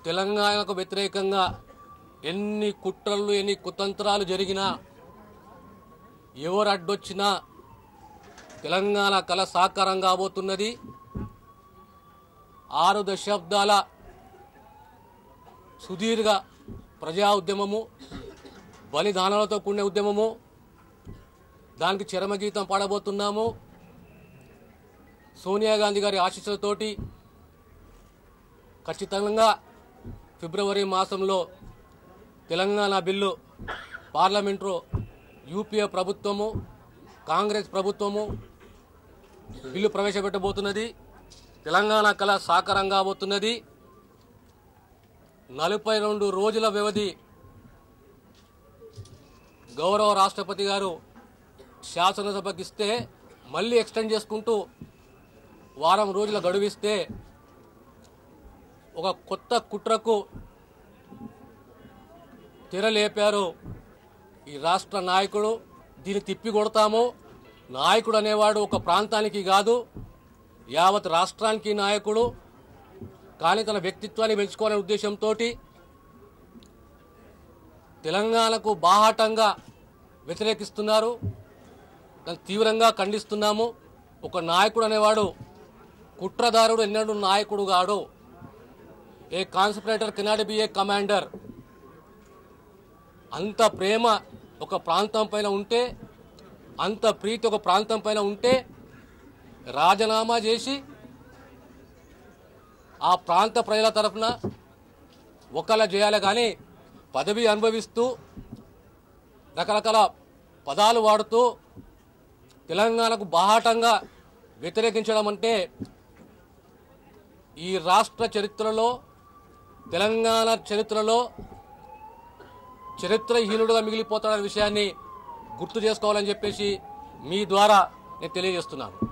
తెలంగాణకు వ్యతిరేకంగా ఎన్ని కుట్రలు ఎన్ని కుతంత్రాలు జరిగినా ఎవరు అడ్డొచ్చినా తెలంగాణ కళ సాకారం కాబోతున్నది ఆరు దశాబ్దాల సుదీర్ఘ ప్రజా ఉద్యమము బలిదానాలతో కూడిన ఉద్యమము దానికి చరమగీతం పాడబోతున్నాము సోనియా గాంధీ గారి ఆశీస్సులతోటి ఖచ్చితంగా ఫిబ్రవరి మాసంలో తెలంగాణ బిల్లు పార్లమెంట్లో యూపీఏ ప్రభుత్వము కాంగ్రెస్ ప్రభుత్వము బిల్లు ప్రవేశపెట్టబోతున్నది తెలంగాణ కళ సాకారం కాబోతున్నది నలభై రెండు రోజుల వ్యవధి గౌరవ రాష్ట్రపతి గారు శాసనసభకి ఇస్తే మళ్ళీ ఎక్స్టెండ్ చేసుకుంటూ వారం రోజుల గడువిస్తే ఒక కొత్త కుట్రకు తెరలేపారు ఈ రాష్ట్ర నాయకుడు దీన్ని తిప్పి కొడతాము నాయకుడు అనేవాడు ఒక ప్రాంతానికి కాదు యావత్ రాష్ట్రానికి నాయకుడు కానీ తన వ్యక్తిత్వాన్ని పెంచుకోవాలనే ఉద్దేశంతో తెలంగాణకు బాహాటంగా వ్యతిరేకిస్తున్నారు దాన్ని తీవ్రంగా ఖండిస్తున్నాము ఒక నాయకుడు అనేవాడు కుట్రదారుడు ఎన్నడూ నాయకుడు కాడు a concentrator cannot be a commander అంత ప్రేమ ఒక ప్రాంతం పైన ఉంటే అంత ప్రీతి ఒక ప్రాంతం పైన ఉంటే రాజీనామా చేసి ఆ ప్రాంత ప్రజల తరఫున ఒకళ్ళ చేయాలి కానీ పదవి అనుభవిస్తూ రకరకాల పదాలు వాడుతూ తెలంగాణకు బాహాటంగా వ్యతిరేకించడం అంటే ఈ రాష్ట్ర చరిత్రలో తెలంగాణ చరిత్రలో చరిత్రహీనుడుగా మిగిలిపోతాడనే విషయాన్ని గుర్తు చేసుకోవాలని చెప్పేసి మీ ద్వారా నేను తెలియజేస్తున్నాను